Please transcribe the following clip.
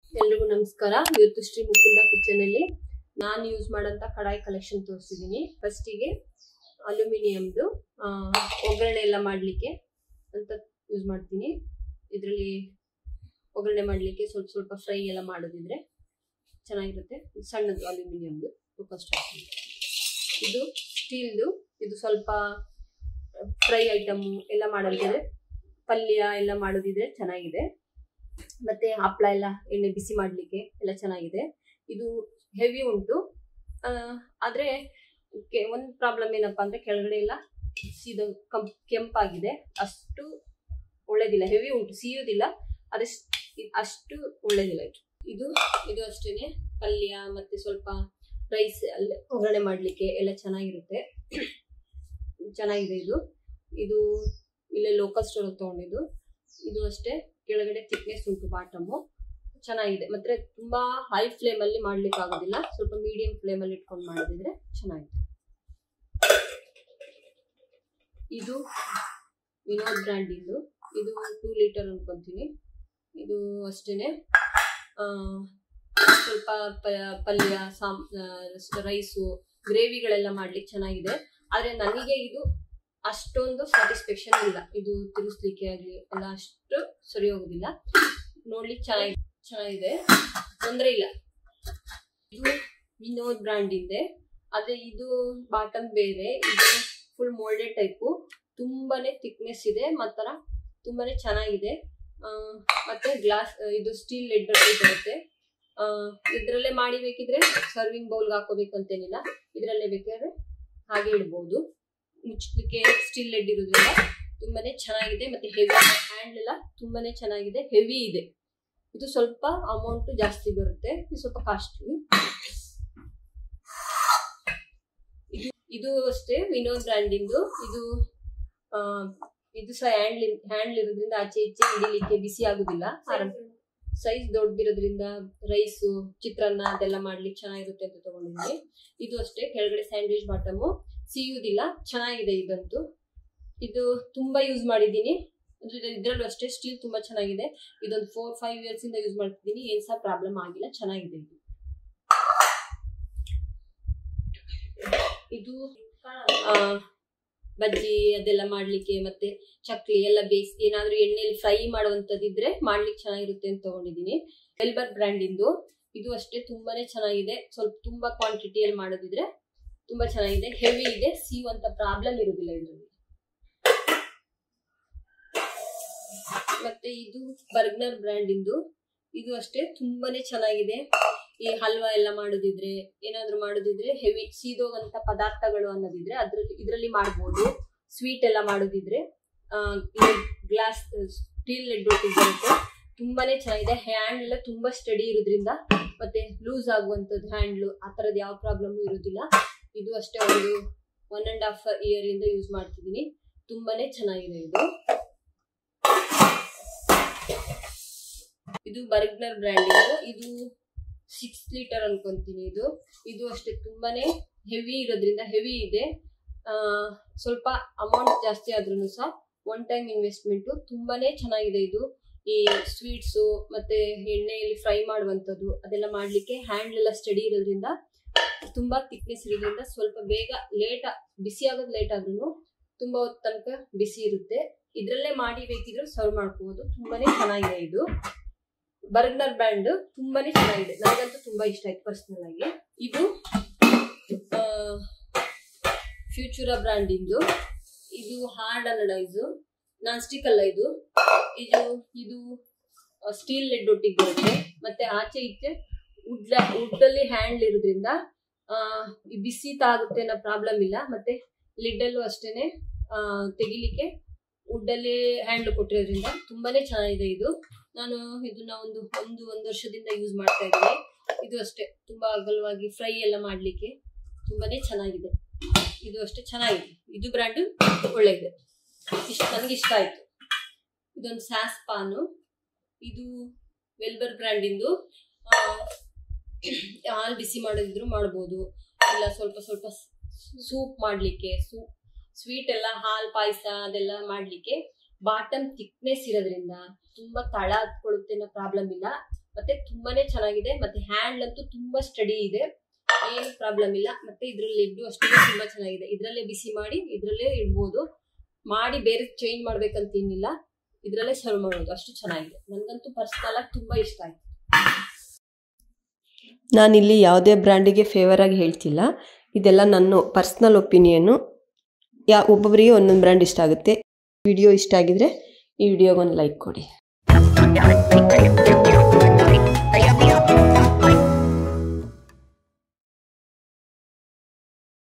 ಎಲ್ರಿಗೂ ನಮಸ್ಕಾರ ಇವತ್ತು ಶ್ರೀ ಮುಕುಂದ ಕಿಚನ್ ಅಲ್ಲಿ ನಾನು ಯೂಸ್ ಮಾಡೋಂಥ ಕಡಾಯಿ ಕಲೆಕ್ಷನ್ ತೋರಿಸಿದ್ದೀನಿ ಫಸ್ಟಿಗೆ ಅಲ್ಯೂಮಿನಿಯಮ್ದು ಒಗ್ಗರಣೆ ಎಲ್ಲ ಮಾಡಲಿಕ್ಕೆ ಅಂತ ಯೂಸ್ ಮಾಡ್ತೀನಿ ಇದರಲ್ಲಿ ಒಗ್ಗರಣೆ ಮಾಡಲಿಕ್ಕೆ ಸ್ವಲ್ಪ ಸ್ವಲ್ಪ ಫ್ರೈ ಎಲ್ಲ ಮಾಡೋದಿದ್ರೆ ಚೆನ್ನಾಗಿರುತ್ತೆ ಇದು ಸಣ್ಣದು ಅಲ್ಯೂಮಿನಿಯಮ್ದು ಫಸ್ಟ್ ಇದು ಸ್ಟೀಲ್ದು ಇದು ಸ್ವಲ್ಪ ಫ್ರೈ ಐಟಮು ಎಲ್ಲ ಮಾಡೋದಿದ್ರೆ ಪಲ್ಯ ಎಲ್ಲ ಮಾಡೋದಿದ್ರೆ ಚೆನ್ನಾಗಿದೆ ಮತ್ತೆ ಹಪ್ಪಳ ಎಲ್ಲ ಎಣ್ಣೆ ಬಿಸಿ ಮಾಡಲಿಕ್ಕೆ ಎಲ್ಲ ಚೆನ್ನಾಗಿದೆ ಇದು ಹೆವಿ ಉಂಟು ಆ, ಆದ್ರೆ ಕೆ- ಒಂದ್ ಪ್ರಾಬ್ಲಮ್ ಏನಪ್ಪಾ ಅಂದ್ರೆ ಕೆಳಗಡೆ ಎಲ್ಲ ಸೀದ ಕಂ ಕೆಂಪಾಗಿದೆ ಅಷ್ಟು ಒಳ್ಳೇದಿಲ್ಲ ಹೆವಿ ಉಂಟು ಸಿಯೋದಿಲ್ಲ ಆದ್ರೆ ಸ್- ಇದ್ ಅಷ್ಟು ಒಳ್ಳೇದಿಲ್ಲ ಇದು ಇದು ಇದು ಅಷ್ಟೇನೆ ಪಲ್ಯ ಮತ್ತೆ ಸ್ವಲ್ಪ ರೈಸ್ ಅಲ್ಲಿ ಒಗ್ಗರಣೆ ಮಾಡ್ಲಿಕ್ಕೆ ಎಲ್ಲ ಚೆನ್ನಾಗಿರುತ್ತೆ ಚೆನ್ನಾಗಿದೆ ಇದು ಇದು ಇಲ್ಲೇ ಲೋಕಲ್ ಸ್ಟೋರ್ ತಗೊಂಡಿದ್ದು ಇದು ಅಷ್ಟೇ ಕೆಳಗಡೆ ಥಿಕ್ನೆಸ್ ಉಂಟು ಬಾಟಮು ಚೆನ್ನಾಗಿದೆ ಮತ್ತೆ ತುಂಬಾ ಹೈ ಫ್ಲೇಮ್ ಅಲ್ಲಿ ಮಾಡ್ಲಿಕ್ಕೆ ಆಗೋದಿಲ್ಲ ಸ್ವಲ್ಪ ಮೀಡಿಯಂ ಫ್ಲೇಮ್ ಅಲ್ಲಿ ಇಟ್ಕೊಂಡು ಮಾಡಿದ್ರೆ ಚೆನ್ನಾಗಿದೆ ಇದು ವಿನೋದ್ ಬ್ರ್ಯಾಂಡ್ ಇದು ಇದು ಟೂ ಲೀಟರ್ ಅನ್ಕೊಂತೀನಿ ಇದು ಅಷ್ಟೇನೆ ಆ, ಸ್ವಲ್ಪ ಪ- ಪಲ್ಯ ಸಾಮ್ ರೈಸು ಗ್ರೇವಿಗಳೆಲ್ಲ ಮಾಡ್ಲಿಕ್ಕೆ ಚೆನ್ನಾಗಿದೆ ಆದ್ರೆ ನನಗೆ ಇದು ಅಷ್ಟೊಂದು ಸ್ಯಾಟಿಸ್ಫ್ಯಾಕ್ಷನ್ ಇಲ್ಲ ಇದು ತಿರುಗಿಸ್ಲಿಕ್ಕೆ ಆಗಲಿ ಎಲ್ಲ ಅಷ್ಟು ಸರಿ ಹೋಗುದಿಲ್ಲ ನೋಡ್ಲಿಕ್ಕೆ ಚೆನ್ನಾಗಿ ಚೆನ್ನಾಗಿದೆ ತೊಂದರೆ ಇಲ್ಲ ಇದು ವಿನೋದ್ ಬ್ರ್ಯಾಂಡ್ ಇದೆ ಆದ್ರೆ ಇದು ಬಾಟಮ್ ಬೇರೆ ಇದು ಫುಲ್ ಮೋಲ್ಡೆಡ್ ಟೈಪು ತುಂಬಾನೇ ಥಿಕ್ನೆಸ್ ಇದೆ ಮತ್ತರ ತುಂಬಾನೇ ಚೆನ್ನಾಗಿದೆ ಆ, ಮತ್ತೆ ಗ್ಲಾಸ್ ಇದು ಸ್ಟೀಲ್ ಲೆಡ್ ಬರುತ್ತೆ ಆ, ಇದ್ರಲ್ಲೇ ಮಾಡಿ ಬೇಕಿದ್ರೆ ಸರ್ವಿಂಗ್ ಬೌಲ್ಗೆ ಹಾಕೋಬೇಕಂತೇನಿಲ್ಲ ಇದ್ರಲ್ಲೇ ಬೇಕಾದ್ರೆ ಹಾಗೆ ಇಡ್ಬೋದು ಮುಚ್ಚಲಿಕ್ಕೆ ಸ್ಟೀಲ್ ಲೆಡ್ ಇರೋದ್ರಿಂದ ತುಂಬಾನೇ ಚೆನ್ನಾಗಿದೆ ಮತ್ತೆ ಹೆವಿ ಹ್ಯಾಂಡ್ ಎಲ್ಲ ತುಂಬಾನೇ ಚೆನ್ನಾಗಿದೆ ಹೆವಿ ಇದೆ ಇದು ಸ್ವಲ್ಪ ಅಮೌಂಟ್ ಜಾಸ್ತಿ ಬರುತ್ತೆ ಇದು ಸ್ವಲ್ಪ ಕಾಸ್ಟ್ಲಿ ಇದು ಇದು ಅಷ್ಟೇ ವಿನೋದ್ ಬ್ರ್ಯಾಂಡಿಂದು ಇದು ಆ, ಇದು ಸಹ ಹ್ಯಾಂಡ್ಲ್ ಹ್ಯಾಂಡ್ಲ್ ಇರೋದ್ರಿಂದ ಆಚೆ ಈಚೆ ಹಿಡಿಲಿಕ್ಕೆ ಬಿಸಿ ಆಗುದಿಲ್ಲ ಆರಾಮ್ ಸೈಜ್ ದೊಡ್ಡದಿರೋದ್ರಿಂದ ರೈಸು ಚಿತ್ರಾನ್ನ ಅದೆಲ್ಲ ಮಾಡ್ಲಿಕ್ಕೆ ಚೆನ್ನಾಗಿರುತ್ತೆ ಅಂತ ತಗೊಂಡಿದ್ದೀನಿ ಇದು ಅಷ್ಟೇ ಕೆಳಗಡೆ ಸ್ಯಾಂಡ್ವಿಚ್ ಬಾಟಮು ಸಿಯುವುದಿಲ್ಲ ಚೆನ್ನಾಗಿದೆ ಇದಂತೂ ಇದು ತುಂಬಾ ಯೂಸ್ ಮಾಡಿದ್ದೀನಿ ಅಂದ್ರೆ ಇದ್ರಲ್ಲೂ ಅಷ್ಟೇ ಸ್ಟೀಲ್ ತುಂಬಾ ಚೆನ್ನಾಗಿದೆ ಇದೊಂದು ಫೋರ್ ಫೈವ್ ಇಯರ್ಸ್ ಇಂದ ಯೂಸ್ ಮಾಡ್ತಿದ್ದೀನಿ ಏನ್ ಸಹ ಪ್ರಾಬ್ಲಮ್ ಆಗಿಲ್ಲ ಚೆನ್ನಾಗಿದೆ ಇದು ಇದು ಆ, ಬಜ್ಜಿ ಅದೆಲ್ಲ ಮಾಡ್ಲಿಕ್ಕೆ ಮತ್ತೆ ಚಕ್ಲಿ ಎಲ್ಲ ಬೇಯಿಸಿ ಏನಾದ್ರೂ ಎಣ್ಣೆಯಲ್ಲಿ ಫ್ರೈ ಮಾಡುವಂತದಿದ್ರೆ ಮಾಡ್ಲಿಕ್ಕೆ ಚೆನ್ನಾಗಿರುತ್ತೆ ಅಂತ ತಗೊಂಡಿದ್ದೀನಿ ಎಲ್ಬರ್ ಬ್ರ್ಯಾಂಡ್ ಇಂದು ಇದು ಅಷ್ಟೇ ತುಂಬಾನೇ ಚೆನ್ನಾಗಿದೆ ಸ್ವಲ್ಪ ತುಂಬಾ ಕ್ವಾಂಟಿಟಿಯಲ್ಲಿ ಮಾಡೋದಿದ್ರೆ ತುಂಬಾ ಚೆನ್ನಾಗಿದೆ ಹೆವಿ ಇದೆ ಸೀಯುವಂತ ಪ್ರಾಬ್ಲಮ್ ಇರುವುದಿಲ್ಲ ಇದರಲ್ಲಿ ಮತ್ತೆ ಇದು ಬರ್ಗ್ನರ್ ಬ್ರ್ಯಾಂಡ್ ಇಂದು ಇದು ಅಷ್ಟೇ ತುಂಬಾನೇ ಚೆನ್ನಾಗಿದೆ ಈ ಹಲ್ವಾ ಎಲ್ಲ ಮಾಡೋದಿದ್ರೆ ಏನಾದ್ರೂ ಮಾಡೋದಿದ್ರೆ ಹೆವಿ ಸೀದೋಗಂತ ಪದಾರ್ಥಗಳು ಅನ್ನೋದಿದ್ರೆ ಅದ್ರಲ್ಲಿ ಇದರಲ್ಲಿ ಮಾಡ್ಬೋದು ಸ್ವೀಟ್ ಎಲ್ಲ ಮಾಡೋದಿದ್ರೆ ಗ್ಲಾಸ್ ಸ್ಟೀಲ್ ಲೆಡ್ ಬರುತ್ತೆ ತುಂಬಾನೇ ಚೆನ್ನಾಗಿದೆ ಹ್ಯಾಂಡ್ ಎಲ್ಲ ತುಂಬಾ ಸ್ಟಡಿ ಇರೋದ್ರಿಂದ ಮತ್ತೆ ಲೂಸ್ ಆಗುವಂತದ್ದು ಹ್ಯಾಂಡ್ಲು ಆ ತರದ್ ಯಾವ ಪ್ರಾಬ್ಲಮ್ ಇರೋದಿಲ್ಲ ಇದು ಅಷ್ಟೇ ಒಂದು ಒನ್ ಅಂಡ್ ಹಾಫ್ ಇಯರ್ ಇಂದ ಯೂಸ್ ಮಾಡ್ತಿದ್ದೀನಿ ತುಂಬಾನೇ ಚೆನ್ನಾಗಿದೆ ಇದು ಇದು ಬರ್ಗ್ನರ್ ಬ್ರ್ಯಾಂಡ್ ಇದು ಸಿಕ್ಸ್ ಲೀಟರ್ ಅನ್ಕೊಂತೀನಿ ಇದು ಇದು ಅಷ್ಟೇ ತುಂಬಾನೇ ಹೆವಿ ಇರೋದ್ರಿಂದ ಹೆವಿ ಇದೆ ಆ, ಸ್ವಲ್ಪ ಅಮೌಂಟ್ ಜಾಸ್ತಿ ಆದ್ರೂ ಸಹ ಒನ್ ಟೈಮ್ ಇನ್ವೆಸ್ಟ್ಮೆಂಟ್ ತುಂಬಾನೇ ಚೆನ್ನಾಗಿದೆ ಇದು ಈ ಸ್ವೀಟ್ಸು ಮತ್ತೆ ಎಣ್ಣೆಯಲ್ಲಿ ಫ್ರೈ ಮಾಡುವಂಥದ್ದು ಅದೆಲ್ಲ ಮಾಡ್ಲಿಕ್ಕೆ ಹ್ಯಾಂಡ್ ಎಲ್ಲ ಸ್ಟಡಿ ಇರೋದ್ರಿಂದ ತುಂಬಾ ಥಿಕ್ನೆಸ್ ಇರೋದ್ರಿಂದ ಸ್ವಲ್ಪ ಬೇಗ ಲೇಟ್ ಬಿಸಿ ಆಗೋದು ಲೇಟ್ ಆದ್ರೂ ತುಂಬಾ ಹೊತ್ತು ತನಕ ಬಿಸಿ ಇರುತ್ತೆ ಇದ್ರಲ್ಲೇ ಮಾಡಿ ಬೇಕಿದ್ರು ಸರ್ವ್ ಮಾಡ್ಕೋಬಹುದು ತುಂಬಾನೇ ಚೆನ್ನಾಗಿದೆ ಇದು ಬರ್ಗ್ನರ್ ಬ್ರ್ಯಾಂಡ್ ತುಂಬಾನೇ ಚೆನ್ನಾಗಿದೆ ನನಗಂತೂ ತುಂಬಾ ಇಷ್ಟ ಆಯ್ತು ಪರ್ಸನಲ್ ಆಗಿ ಇದು ಫ್ಯೂಚುರಾ ಬ್ರ್ಯಾಂಡ್ ಇಂದು ಇದು ಹಾರ್ಡ್ ಅನಡೈಸು ನಾನ್ ಸ್ಟಿಕ್ ಅಲ್ಲ ಇದು ಇದು ಇದು ಸ್ಟೀಲ್ ಲೆಡ್ ಒಟ್ಟಿಗೆ ಬರುತ್ತೆ ಮತ್ತೆ ಆಚೆ ಈಚೆ ವುಡ್ ವುಡ್ ಅಲ್ಲಿ ಹ್ಯಾಂಡ್ ಇರೋದ್ರಿಂದ ಆ, ಈ ಬಿಸಿ ತಾಗುತ್ತೆ ಅನ್ನೋ ಪ್ರಾಬ್ಲಮ್ ಇಲ್ಲ ಮತ್ತೆ ಲಿಡ್ ಅಲ್ಲೂ ಅಷ್ಟೇನೆ ಆ, ತೆಗಿಲಿಕ್ಕೆ ವುಡ್ ಅಲ್ಲಿ ಹ್ಯಾಂಡ್ ಕೊಟ್ಟಿರೋದ್ರಿಂದ ತುಂಬಾನೇ ಚೆನ್ನಾಗಿದೆ ಇದು ನಾನು ಇದನ್ನ ಒಂದು ಒಂದು ಒಂದು ವರ್ಷದಿಂದ ಯೂಸ್ ಮಾಡ್ತಾ ಇದ್ದೀನಿ ಇದು ಅಷ್ಟೇ ತುಂಬಾ ಅಗಲವಾಗಿ ಫ್ರೈ ಎಲ್ಲ ಮಾಡ್ಲಿಕ್ಕೆ ತುಂಬಾನೇ ಚೆನ್ನಾಗಿದೆ ಇದು ಅಷ್ಟೇ ಚೆನ್ನಾಗಿದೆ ಇದು ಬ್ರ್ಯಾಂಡ್ ಒಳ್ಳೆಯದು ಇಷ್ಟ ನನಗೆ ಇಷ್ಟ ಆಯ್ತು ಇದೊಂದು ಸ್ಯಾಸ್ ಪಾನು ಇದು ವೆಲ್ಬರ್ ಬ್ರ್ಯಾಂಡಿಂದು ಹಾಲು ಬಿಸಿ ಮಾಡೋದಿದ್ರು ಮಾಡ್ಬೋದು ಇಲ್ಲ ಸ್ವಲ್ಪ ಸ್ವಲ್ಪ ಸೂಪ್ ಮಾಡ್ಲಿಕ್ಕೆ ಸೂಪ್ ಸ್ವೀಟ್ ಎಲ್ಲ ಹಾಲು ಪಾಯಸ ಅದೆಲ್ಲ ಮಾಡ್ಲಿಕ್ಕೆ ಬಾಟಮ್ ಥಿಕ್ನೆಸ್ ಇರೋದ್ರಿಂದ ತುಂಬಾ ತಳ ಹತ್ಕೊಳ್ಳುತ್ತೆ ಅನ್ನೋ ಪ್ರಾಬ್ಲಮ್ ಇಲ್ಲ ಮತ್ತೆ ತುಂಬಾನೇ ಚೆನ್ನಾಗಿದೆ ಮತ್ತೆ ಹ್ಯಾಂಡ್ ಅಂತೂ ತುಂಬಾ ಸ್ಟಡಿ ಇದೆ ಏನು ಪ್ರಾಬ್ಲಮ್ ಇಲ್ಲ ಮತ್ತೆ ಇದ್ರಲ್ಲಿ ಲೆಡ್ಡು ಅಷ್ಟೇ ತುಂಬಾ ಚೆನ್ನಾಗಿದೆ ಇದ್ರಲ್ಲೇ ಬಿಸಿ ಮಾಡಿ ಇದ್ರಲ್ಲೇ ಇಡ್ಬೋದು ಮಾಡಿ ಬೇರೆ ಚೇಂಜ್ ಮಾಡ್ಬೇಕಂತ ಏನಿಲ್ಲ ಇದ್ರಲ್ಲೇ ಸರ್ವ್ ಮಾಡೋದು ಅಷ್ಟು ಚೆನ್ನಾಗಿದೆ ನನಗಂತೂ ಪರ್ಸನಲ್ ಆಗಿ ತುಂಬಾ ಇಷ್ಟ ಆಯ್ತು ನಾನಿಲ್ಲಿ ಯಾವುದೇ ಬ್ರ್ಯಾಂಡಿಗೆ ಫೇವರ್ ಆಗಿ ಹೇಳ್ತಿಲ್ಲ ಇದೆಲ್ಲ ನನ್ನ ಪರ್ಸ್ನಲ್ ಒಪಿನಿಯನ್ನು ಯಾ ಒಬ್ಬೊಬ್ಬರಿಗೆ ಒಂದೊಂದು ಬ್ರ್ಯಾಂಡ್ ಇಷ್ಟ ಆಗುತ್ತೆ ವಿಡಿಯೋ ಇಷ್ಟ ಆಗಿದ್ರೆ ಈ ವಿಡಿಯೋಗೊಂದು ಲೈಕ್ ಕೊಡಿ